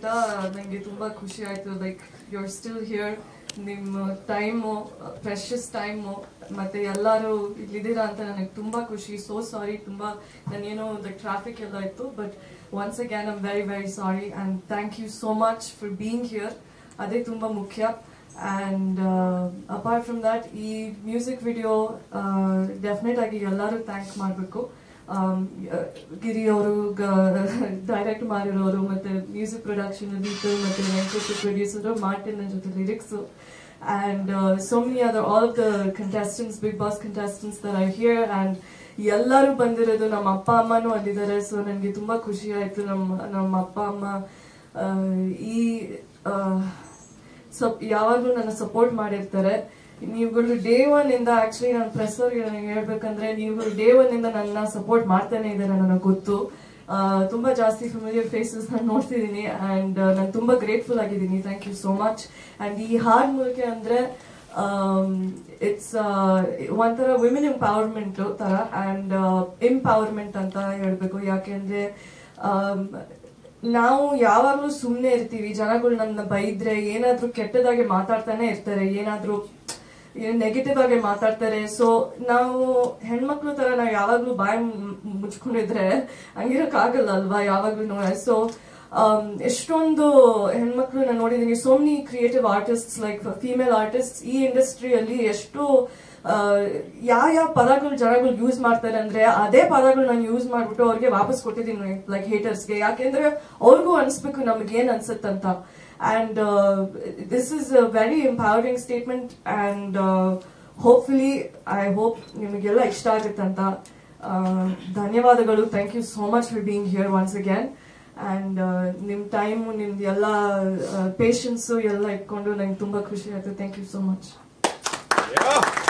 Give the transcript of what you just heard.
ಅಂತ ನನಗೆ ತುಂಬಾ ಖುಷಿ ಆಯ್ತು like you are still here ನಿಮ್ಮ ಟೈಮು ಪ್ರೆಷಸ್ ಟೈಮು ಮತ್ತೆ ಎಲ್ಲರೂ ಇಲ್ಲಿದ್ದೀರಾ ಅಂತ ನನಗೆ ತುಂಬಾ ಖುಷಿ ಸೋ ಸಾರಿ ತುಂಬಾ ನಾನೇನೋ ಲೈಕ್ ಟ್ರಾಫಿಕ್ ಎಲ್ಲ ಇತ್ತು but once again I'm very very sorry and thank you so much for being here ಅದೇ ತುಂಬಾ ಮುಖ್ಯ ಅಂಡ್ ಅಪಾರ್ಟ್ ಫ್ರಮ್ ದಟ್ ಈ ಮ್ಯೂಸಿಕ್ ವಿಡಿಯೋ ಡೆಫಿನೆಟ್ ಆಗಿ ಎಲ್ಲರೂ ಥ್ಯಾಂಕ್ ಮಾಡಬೇಕು ಗಿರಿ ಅವರು ಡೈರೆಕ್ಟ್ ಮಾಡಿರೋರು ಮತ್ತೆ ಮ್ಯೂಸಿಕ್ ಪ್ರೊಡಕ್ಷನ್ ದೀಪು ಮತ್ತೆ ವೆಂಕಟೇಶ್ ಪ್ರೊಡ್ಯೂಸರ್ ಮಾರ್ಟಿನ್ ನನ್ನ ಜೊತೆ lyrics and so many other all of the contestants Big Boss contestants there I here and ಎಲ್ಲರೂ ಬಂದಿರೋದು ನಮ್ಮ ಅಪ್ಪ ಅಮ್ಮನೂ ಅಲ್ಲಿದ್ದಾರೆ ಸೊ ನನಗೆ ತುಂಬಾ ಖುಷಿ ಆಯ್ತು ನಮ್ಮ ನಮ್ಮ ಅಪ್ಪ ಅಮ್ಮ ಆ, ಈ ಸಪ್ ಯಾವಾಗ್ಲೂ ನನ್ನ ಸಪೋರ್ಟ್ ಮಾಡಿರ್ತಾರೆ ನೀವುಗಳು ಡೇ ಒನ್ ಇಂದ ಆಕ್ಚುಲಿ ನಾನು ಪ್ರೆಸ್ ಅವ್ರಿಗೆ ನನಗೆ ಹೇಳ್ಬೇಕಂದ್ರೆ ನೀವುಗಳು ಡೇ ಒನ್ ಇಂದ ನನ್ನ ಸಪೋರ್ಟ್ ಮಾಡ್ತಾನೆ ಇದ್ದಾರೆ ನನಗೆ ಗೊತ್ತು ಆ, ತುಂಬಾ ಜಾಸ್ತಿ ಫೆಮಿಲಿಯರ್ ಫೇಸಸ್ ನಾನು ನೋಡ್ತಿದ್ದೀನಿ ಅಂಡ್ ನಾನು ತುಂಬಾ ಗ್ರೇಟ್ಫುಲ್ ಆಗಿದ್ದೀನಿ thank you so much and ಈ ಹಾಡ್ ಮೂಲಕ ಅಂದ್ರೆ ಇಟ್ಸ್ ಒಂಥರ ವಿಮೆನ್ ಎಂಪವರ್ಮೆಂಟ್ ತರ ಅಂಡ್ ಎಂಪವರ್ಮೆಂಟ್ ಅಂತ ಹೇಳ್ಬೇಕು ಯಾಕೆಂದ್ರೆ ಆಮ್, ನಾವು ಯಾವಾಗ್ಲೂ ಸುಮ್ನೆ ಇರ್ತೀವಿ ಜನಗಳು ನನ್ನ ಬೈದ್ರೆ ಏನಾದ್ರೂ ಕೆಟ್ಟದಾಗಿ ಮಾತಾಡ್ತಾನೆ ಇರ್ತಾರೆ ಏನಾದ್ರೂ ನೆಗೆಟಿವ್ ಆಗಿ ಮಾತಾಡ್ತಾರೆ ಸೊ ನಾವು ಹೆಣ್ಮಕ್ಳು ತರ ನಾವು ಯಾವಾಗ್ಲೂ ಬಾಯಿ ಮು- ಮುಚ್ಕೊಂಡಿದ್ರೆ ಹಂಗಿರಕ್ ಆಗಲ್ಲ ಅಲ್ವಾ ಯಾವಾಗ್ಲೂ ಸೊ ಎಷ್ಟೊಂದು ಹೆಣ್ಮಕ್ಳು ನಾನು ನೋಡಿದೀನಿ so many creative artist like female artist ಈ ಇಂಡಸ್ಟ್ರಿಯಲ್ಲಿ ಎಷ್ಟು ಯಾವ ಯಾವ ಪದಗಳು ಜನಗಳು ಯೂಸ್ ಮಾಡ್ತಾರೆ ಅಂದ್ರೆ ಅದೇ ಪದಗಳು ನಾನು ಯೂಸ್ ಮಾಡ್ಬಿಟ್ಟು ಅವ್ರಿಗೆ ವಾಪಸ್ ಕೊಟ್ಟಿದ್ದೀನಿ ಲೈಕ್ ಹೇಟರ್ಸ್ಗೆ ಯಾಕೆಂದ್ರೆ ಅವ್ರಿಗೂ ಅನ್ಸ್ಬೇಕು ನಮ್ಗೆ ಏನ್ ಅನ್ಸುತ್ತಂತ and this is a very empowering statement and hopefully I hope ನಿಮಗೆಲ್ಲ ಇಷ್ಟ ಆಗುತ್ತಂತ ಆ, ಧನ್ಯವಾದಗಳು thank you so much for being here once again and ನಿಮ್ ಟೈಮ್ ನಿಮ್ದು ಎಲ್ಲ ಪೇಷನ್ಸು ಎಲ್ಲ ಇಟ್ಕೊಂಡು ನಂಗೆ ತುಂಬಾ ಖುಷಿ ಆಯ್ತು thank you so much Yeah.